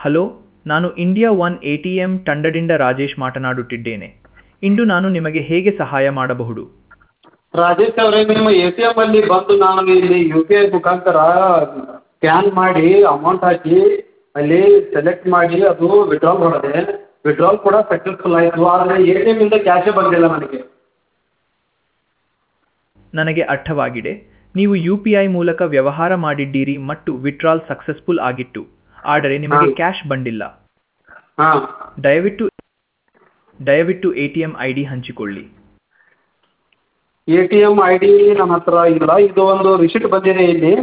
Hello ನಾನು India one A T M ತಂಡದಿಂದ ರಾಜೇಶ್ ಮಾತನಾಡುತ್ತಿದ್ದೇನೆ ಇಂದು ನಾನು ನಿಮಗೆ ಹೇಗೆ ಸಹಾಯ ಮಾಡಬಹುದು ರಾಜೇಶ್ ಅವರೇ ನಿಮ್ಮ ಎ ಟಿ ಎಮ್ಮಲ್ಲಿ ಬಂದು ನಾನು ಇಲ್ಲಿ ಯು ಪಿ ಐ ಮುಖಾಂತರ ಸ್ಕ್ಯಾನ್ ಮಾಡಿ ಅಮೌಂಟ್ ಹಾಕಿ ಅಲ್ಲಿ ಸೆಲೆಕ್ಟ್ ಮಾಡಿ ಅದು ವಿಡ್ರಾಲ್ ಮಾಡಿದೆ ವಿಡ್ರಾಲ್ ಕೂಡ ಸಕ್ಸಸ್ಫುಲ್ ಆಯಿತು ಆದರೆ ಎ ಟಿ ಎಮ್ಮಿಂದ ಕ್ಯಾಶೇ ಬಂದಿಲ್ಲ ನನಗೆ ನನಗೆ ಅರ್ಥವಾಗಿದೆ ನೀವು ಯು ಪಿ ಐ ಮೂಲಕ ವ್ಯವಹಾರ ಮಾಡಿದ್ದೀರಿ ಮತ್ತು ವಿತ್ಡ್ರಾಲ್ ಸಕ್ಸಸ್ಫುಲ್ ಆಗಿತ್ತು ಆದರೆ ನಿಮಗೆ ಹಾ. ಕ್ಯಾಶ್ ಬಂದಿಲ್ಲ ಹಾಂ ದಯವಿಟ್ಟು ದಯವಿಟ್ಟು A T M I D ಹಂಚಿಕೊಳ್ಳಿ A T M I D ನನ್ನ ಹತ್ರ ಇಲ್ಲ ಇದು ಒಂದು ರಿಸಿಟ್ ಬಂದಿದೆ ಇಲ್ಲಿ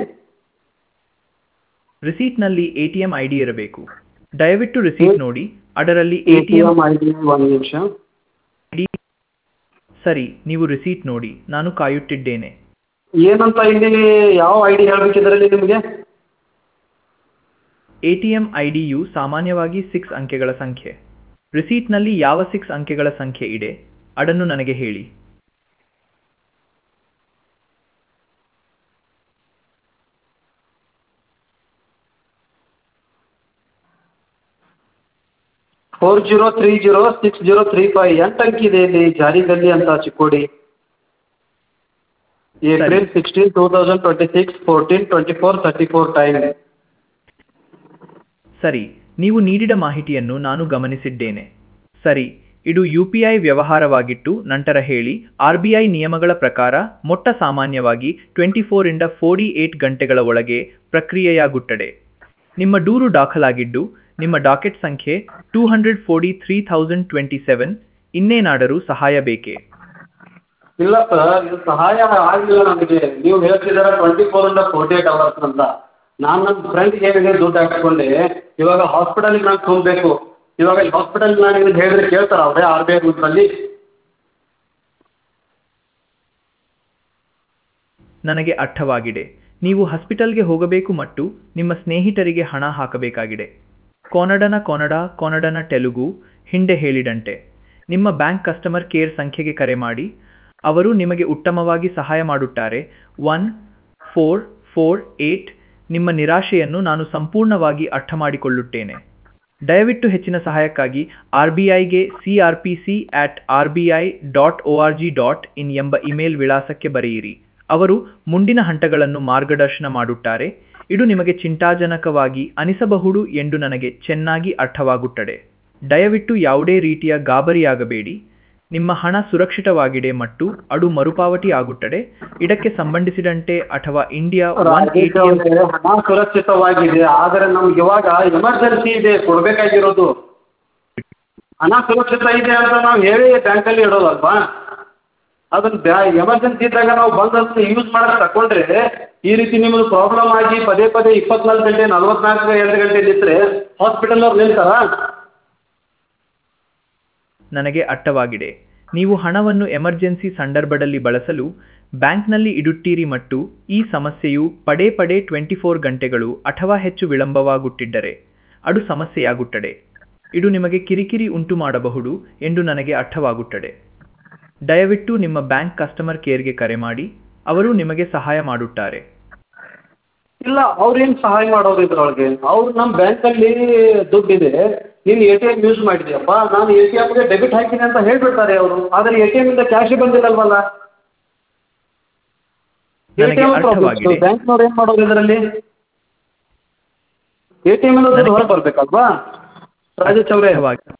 ರಿಸೀಟ್ನಲ್ಲಿ A T M I D ಇರಬೇಕು ದಯವಿಟ್ಟು ರಿಸೀಟ್ ನೋಡಿ ಅದರಲ್ಲಿ A A T T M M I D ಒಂದು ನಿಮಿಷ ಸರಿ ನೀವು ರಿಸೀಟ್ ನೋಡಿ ನಾನು ಕಾಯುತ್ತಿದ್ದೇನೆ ಏನಂತ ಇಲ್ಲಿ ಯಾವ ಐ ಡಿ ಹೇಳಬೇಕಿದ್ರಲ್ಲಿ ನಿಮಗೆ ಎ ಟಿ ಎಂ ಐ ಡಿಯು ಸಾಮಾನ್ಯವಾಗಿ ಸಿಕ್ಸ್ ಅಂಕೆಗಳ ಸಂಖ್ಯೆ ರಿಸೀಟ್ನಲ್ಲಿ ಯಾವ ಸಿಕ್ಸ್ ಅಂಕೆಗಳ ಸಂಖ್ಯೆ ಇದೆ ಅದನ್ನು ನನಗೆ ಹೇಳಿ four zero three zero six zero three five ಎಂಟು ಅಂಕಿ ಇದೆ ಇಲ್ಲಿ ಜಾರಿಗಲ್ಲಿ ಅಂತ Chikkodi April sixteen two thousand twenty six fourteen twenty four thirty four time ಸರಿ ನೀವು ನೀಡಿದ ಮಾಹಿತಿಯನ್ನು ನಾನು ಗಮನಿಸಿದ್ದೇನೆ ಸರಿ ಇದು ಯು ಪಿ ಐ ವ್ಯವಹಾರವಾಗಿತ್ತು ನಂತರ ಹೇಳಿ ಆರ್ ಬಿ ಐ ನಿಯಮಗಳ ಪ್ರಕಾರ ಮೊಟ್ಟ ಸಾಮಾನ್ಯವಾಗಿ ಟ್ವೆಂಟಿ ಫೋರಿಂದ ಫೋರ್ಟಿ ಏಟ್ ಗಂಟೆಗಳ ಒಳಗೆ ಪ್ರಕ್ರಿಯೆಯಾಗುತ್ತದೆ ನಿಮ್ಮ ದೂರು ದಾಖಲಾಗಿದ್ದು ನಿಮ್ಮ ಡಾಕೆಟ್ ಸಂಖ್ಯೆ two hundred forty three thousand twenty seven ಇನ್ನೇನಾದರೂ ಸಹಾಯ ಬೇಕೇ ಇಲ್ಲ ಸರ್ ಇದು ಸಹಾಯ ಆಗಲಿಲ್ಲ ನನಗೆ ನೀವು ಹೇಳ್ತಿದ್ದೀರ ಟ್ವೆಂಟಿ ಫೋರಿಂದ ಫೋರ್ಟಿ ಏಟ್ ಅವರ್ಸ್ ಅಂತ ನಾನು ನನ್ನ ಫ್ರೆಂಡ್ಗೆ ಹೇಳಿದೆ ದುಡ್ಡು ಹಾಕಿಕೊಂಡೆ ಇವಾಗ ಹಾಸ್ಪಿಟಲಿಗೆ ನಾನು ತುಂಬಬೇಕು ಇವಾಗ ಇಲ್ಲಿ ಹಾಸ್ಪಿಟಲ್ ನಾನು ಇದನ್ನು ಹೇಳಿದ್ರೆ ಕೇಳ್ತಾರ ಅವರೇ ಆರ್ ಬಿ ಐ ರೂಲ್ಸಲ್ಲಿ ನನಗೆ ಅರ್ಥವಾಗಿದೆ ನೀವು ಹಾಸ್ಪಿಟಲ್ಗೆ ಹೋಗಬೇಕು ಮತ್ತು ನಿಮ್ಮ ಸ್ನೇಹಿತರಿಗೆ ಹಣ ಹಾಕಬೇಕಾಗಿದೆ ಕೊನಡನ ಕೊನಡ ಕೊನಡನ ತೆಲುಗು ಹಿಂದೆ ಹೇಳಿದಂತೆ ನಿಮ್ಮ ಬ್ಯಾಂಕ್ ಕಸ್ಟಮರ್ ಕೇರ್ ಸಂಖ್ಯೆಗೆ ಕರೆ ಮಾಡಿ ಅವರು ನಿಮಗೆ ಉತ್ತಮವಾಗಿ ಸಹಾಯ ಮಾಡುತ್ತಾರೆ ಒನ್ ಫೋರ್ ಫೋರ್ ಏಟ್ ನಿಮ್ಮ ನಿರಾಶೆಯನ್ನು ನಾನು ಸಂಪೂರ್ಣವಾಗಿ ಅರ್ಥ ಮಾಡಿಕೊಳ್ಳುತ್ತೇನೆ ದಯವಿಟ್ಟು ಹೆಚ್ಚಿನ ಸಹಾಯಕ್ಕಾಗಿ ಆರ್ ಬಿ ಐಗೆ C R P C at R B I dot O R G dot in ಎಂಬ ಇಮೇಲ್ ವಿಳಾಸಕ್ಕೆ ಬರೆಯಿರಿ ಅವರು ಮುಂದಿನ ಹಂತಗಳನ್ನು ಮಾರ್ಗದರ್ಶನ ಮಾಡುತ್ತಾರೆ ಇದು ನಿಮಗೆ ಚಿಂತಾಜನಕವಾಗಿ ಅನಿಸಬಹುದು ಎಂದು ನನಗೆ ಚೆನ್ನಾಗಿ ಅರ್ಥವಾಗುತ್ತದೆ ದಯವಿಟ್ಟು ಯಾವುದೇ ರೀತಿಯ ಗಾಬರಿಯಾಗಬೇಡಿ ನಿಮ್ಮ ಹಣ ಸುರಕ್ಷಿತವಾಗಿದೆ ಮತ್ತು ಅದು ಮರುಪಾವತಿ ಆಗುತ್ತದೆ ಇದಕ್ಕೆ ಸಂಬಂಧಿಸಿದಂತೆ ಅಥವಾ ಇಂಡಿಯಾ ಒನ್ ರಾಜೇಶ್ ಅವರೇ, ಹಣ ಸುರಕ್ಷಿತವಾಗಿದೆ ಆದರೆ ನಮ್ಗೆ ಇವಾಗ ಎಮರ್ಜೆನ್ಸಿ ಇದೆ ಕೊಡಬೇಕಾಗಿರೋದು ಹಣ ಸುರಕ್ಷಿತ ಇದೆ ಅಂತ ನಾವು ಹೇಳಿ ಬ್ಯಾಂಕಲ್ಲಿ ಇಡೋದಲ್ವಾ ಅದನ್ನ ಬ್ಯಾ ಎಮರ್ಜೆನ್ಸಿ ಇದ್ದಾಗ ನಾವು ಬಂದಷ್ಟು ಯೂಸ್ ಮಾಡಕ್ಕೆ ತಗೊಂಡ್ರೆ ಈ ರೀತಿ ನಿಮ್ಮದು ಪ್ರಾಬ್ಲಮ್ ಆಗಿ ಪದೇ ಪದೇ ಇಪ್ಪತ್ನಾಲ್ಕು ಗಂಟೆ ನಲ್ವತ್ನಾಲ್ಕು ಎರಡು ಗಂಟೆ ನಿಂತರೆ ಹಾಸ್ಪಿಟಲ್ ಅವ್ರು ನಿಲ್ತಾರಾ ನನಗೆ ಅರ್ಥವಾಗಿದೆ ನೀವು ಹಣವನ್ನು ಎಮರ್ಜೆನ್ಸಿ ಸಂದರ್ಭದಲ್ಲಿ ಬಳಸಲು ಬ್ಯಾಂಕ್ನಲ್ಲಿ ಇಡುತ್ತೀರಿ ಮತ್ತು ಈ ಸಮಸ್ಯೆಯು ಪದೇ ಪದೇ ಟ್ವೆಂಟಿ ಫೋರ್ ಗಂಟೆಗಳು ಅಥವಾ ಹೆಚ್ಚು ವಿಳಂಬವಾಗುತ್ತಿದ್ದರೆ ಅದು ಸಮಸ್ಯೆಯಾಗುತ್ತದೆ ಇದು ನಿಮಗೆ ಕಿರಿಕಿರಿ ಉಂಟು ಮಾಡಬಹುದು ಎಂದು ನನಗೆ ಅರ್ಥವಾಗುತ್ತದೆ ದಯವಿಟ್ಟು ನಿಮ್ಮ ಬ್ಯಾಂಕ್ ಕಸ್ಟಮರ್ ಕೇರ್ಗೆ ಕರೆ ಮಾಡಿ ಅವರು ನಿಮಗೆ ಸಹಾಯ ಮಾಡುತ್ತಾರೆ ಇಲ್ಲ ಅವ್ರೇನು ಸಹಾಯ ಮಾಡೋರು ಇದ್ರೊಳಗೆ ಅವ್ರು ನಮ್ಮ ಬ್ಯಾಂಕಲ್ಲಿ ದುಡ್ಡಿದೆ ನೀನು ಎ ಟಿ ಎಮ್ ಯೂಸ್ ಮಾಡಿದ್ಯಪ್ಪ ನಾನು ಎ ಟಿ ಎಮ್ಗೆ ಡೆಬಿಟ್ ಹಾಕಿನಿ ಅಂತ ಹೇಳ್ಬಿಡ್ತಾರೆ ಅವರು ಆದರೆ ಎ ಟಿ ಎಮ್ಮಿಂದ ಕ್ಯಾಶೇ ಬಂದಿಲ್ಲಲ್ವಲ್ಲ ಎ ಟಿ ನನಗೆ ಎಮ್ ಅರ್ಥವಾಗಿದೆ. ಬ್ಯಾಂಕ್ನವ್ರು ಏನು ಮಾಡೋರು ಇದರಲ್ಲಿ ಎ ಟಿ ಎಮ್ಮಿಂದ ದುಡ್ಡು ಹೊರಗೆ ಬರಬೇಕಲ್ವಾ ರಾಜೇಶ್ ಅವರೇ ಅರ್ಥವಾಗಿ-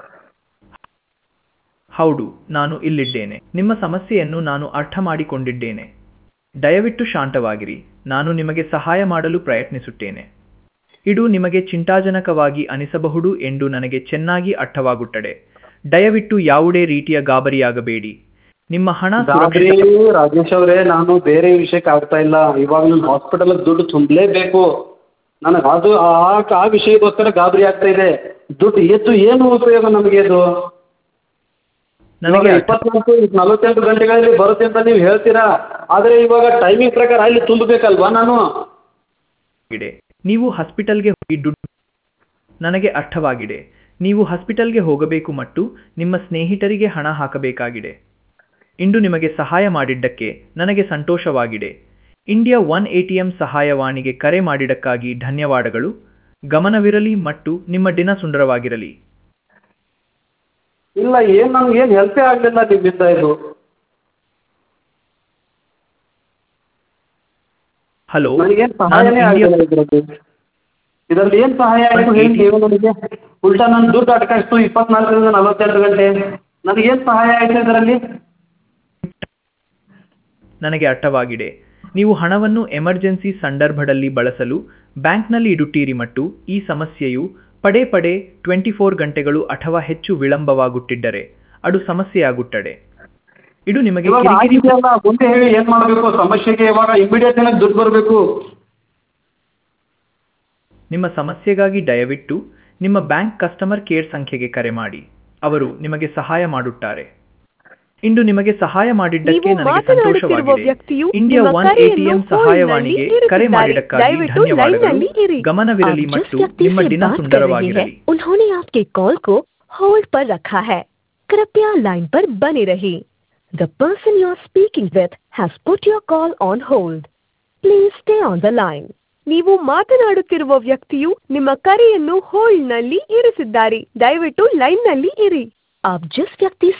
ಹೌದು ನಾನು ಇಲ್ಲಿದ್ದೇನೆ ನಿಮ್ಮ ಸಮಸ್ಯೆಯನ್ನು ನಾನು ಅರ್ಥ ಮಾಡಿಕೊಂಡಿದ್ದೇನೆ ದಯವಿಟ್ಟು ಶಾಂತವಾಗಿರಿ ನಾನು ನಿಮಗೆ ಸಹಾಯ ಮಾಡಲು ಪ್ರಯತ್ನಿಸುತ್ತೇನೆ ಇದು ನಿಮಗೆ ಚಿಂತಾಜನಕವಾಗಿ ಅನಿಸಬಹುದು ಎಂದು ನನಗೆ ಚೆನ್ನಾಗಿ ಅರ್ಥವಾಗುತ್ತದೆ ದಯವಿಟ್ಟು ಯಾವುದೇ ರೀತಿಯ ಗಾಬರಿಯಾಗಬೇಡಿ ನಿಮ್ಮ ಹಣ ಗಾಬರಿ ಸುರಕ್ಷಿತ ರಾಜೇಶ್ ಅವರೇ ನಾನು ಬೇರೆ ವಿಷಯಕ್ಕೆ ಆಗ್ತಾ ಇಲ್ಲ ಇವಾಗ ನನ್ನ ಹಾಸ್ಪಿಟಲ್ಗೆ ದುಡ್ಡು ತುಂಬಲೇಬೇಕು ನನಗೆ ಅದು ಆ ಆ ವಿಷಯಕ್ಕೋಸ್ಕರ ಗಾಬರಿ ಆಗ್ತಾ ಇದೆ ದುಡ್ಡು ಎದ್ದು ಏನು ಉಪಯೋಗ ನಮಗೆ ಇದು ನನಗೆ ನನಗೆ ಅರ್ಥ- ಇಪ್ಪತ್ನಾಲ್ಕು ನಲವತ್ತೆಂಟು ಗಂಟೆಗಳಲ್ಲಿ ಬರುತ್ತೆ ಅಂತ ನೀವು ಹೇಳ್ತೀರಾ ಆದರೆ ಇವಾಗ ಟೈಮಿಂಗ್ ಪ್ರಕಾರ ಅಲ್ಲಿ ತುಂಬಬೇಕಲ್ವಾ ನಾನು ಆಗಿದೆ ನೀವು ಹಾಸ್ಪಿಟಲ್ಗೆ ಹೋಗಿ ದುಡ್ಡು ನನಗೆ ಅರ್ಥವಾಗಿದೆ ನೀವು ಹಾಸ್ಪಿಟಲ್ಗೆ ಹೋಗಬೇಕು ಮತ್ತು ನಿಮ್ಮ ಸ್ನೇಹಿತರಿಗೆ ಹಣ ಹಾಕಬೇಕಾಗಿದೆ ಇಂದು ನಿಮಗೆ ಸಹಾಯ ಮಾಡಿದ್ದಕ್ಕೆ ನನಗೆ ಸಂತೋಷವಾಗಿದೆ India one A T M ಸಹಾಯವಾಣಿಗೆ ಕರೆ ಮಾಡಿದ್ದಕ್ಕಾಗಿ ಧನ್ಯವಾದಗಳು ಗಮನವಿರಲಿ ಮತ್ತು ನಿಮ್ಮ ದಿನ ಸುಂದರವಾಗಿರಲಿ ಇಲ್ಲ ಏನು ನಮ್ಗೇನು ಹೆಲ್ಪೇ ಆಗಲಿಲ್ಲ ನಿಮ್ಮಿಂದ ಇದು ಹಲೋ ನನಗೇನು ನಾನು ಸಹಾಯನೇ ಇಂಡಿಯಾ ಆಗಲಿಲ್ಲ ಇದರಲ್ಲಿ ಇದರಲ್ಲಿ ಏನು ಸಹಾಯ ಆಯಿತು ಹೇಳಿ ನೀವು ನನಗೆ ಉಲ್ಟಾ ನನ್ನ ದುಡ್ಡು ಅಟ್ಕಾಯಿಸ್ತು ಇಪ್ಪತ್ನಾಲ್ಕರಿಂದ ನಲವತ್ತೆರಡು ಗಂಟೆ ನನಗೇನು ಸಹಾಯ ಆಯಿತು ಇದರಲ್ಲಿ ನನಗೆ ಅರ್ಥವಾಗಿದೆ ನೀವು ಹಣವನ್ನು ಎಮರ್ಜೆನ್ಸಿ ಸಂದರ್ಭದಲ್ಲಿ ಬಳಸಲು ಬ್ಯಾಂಕ್ನಲ್ಲಿ ಇಡುತ್ತೀರಿ ಮತ್ತು ಈ ಸಮಸ್ಯೆಯು ಪದೇ ಪದೇ ಟ್ವೆಂಟಿ ಫೋರ್ ಗಂಟೆಗಳು ಅಥವಾ ಹೆಚ್ಚು ವಿಳಂಬವಾಗುತ್ತಿದ್ದರೆ ಅದು ಸಮಸ್ಯೆಯಾಗುತ್ತದೆ ಇದು ನಿಮಗೆ ಇವಾಗ ಕಿರಿಕಿರಿ ಆಗಿದೆಯಲ್ಲ ಮುಂದೆ ಹೇಳಿ ಏನು ಮಾಡಬೇಕು ಸಮಸ್ಯೆಗೆ ಇವಾಗ ಇಮಿಡಿಯೇಟ್ ನನಗೆ ದುಡ್ಡು ಬರಬೇಕು ನಿಮ್ಮ ಸಮಸ್ಯೆಗಾಗಿ ದಯವಿಟ್ಟು ನಿಮ್ಮ ಬ್ಯಾಂಕ್ ಕಸ್ಟಮರ್ ಕೇರ್ ಸಂಖ್ಯೆಗೆ ಕರೆ ಮಾಡಿ ಅವರು ನಿಮಗೆ ಸಹಾಯ ಮಾಡುತ್ತಾರೆ ಇಂದು ನಿಮಗೆ ಸಹಾಯ ಮಾಡಿದ್ದಕ್ಕೆ ನೀವು ನನಗೆ ಮಾತನಾಡುತ್ತಿರುವ ಸಂತೋಷವಾಗಿದೆ ವ್ಯಕ್ತಿಯು ಇಂಡಿಯಾ ನಿಮ್ಮ ಒನ್ ಕರೆಯನ್ನು ಎಟಿಎಂ ಫೋನ್ನಲ್ಲಿ ಸಹಾಯವಾಣಿಗೆ ಕರೆ ಇರಿಸಿದ್ದಾರೆ. ಮಾಡಿದ್ದಕ್ಕಾಗಿ ದಯವಿಟ್ಟು ಧನ್ಯವಾದಗಳು ಲೈನ್ನಲ್ಲಿ ಇರಿ. ಗಮನವಿರಲಿ आप ಮತ್ತು जिस व्यक्ति ನಿಮ್ಮ से ದಿನ बात कर रहे ಸುಂದರವಾಗಿರಲಿ हैं, उन्होंने आपके कॉल को होल्ड पर रखा है कृपया लाइन पर बने रहिए the person you are speaking with has put your call on hold please stay on the line ನೀವು ಮಾತನಾಡುತ್ತಿರುವ ವ್ಯಕ್ತಿಯು ನಿಮ್ಮ ಕರೆಯನ್ನು ಹೋಲ್ಡ್ನಲ್ಲಿ ಇರಿಸಿದ್ದಾರೆ ದಯವಿಟ್ಟು ಲೈನ್ನಲ್ಲಿ ಇರಿ आप जिस व्यक्ति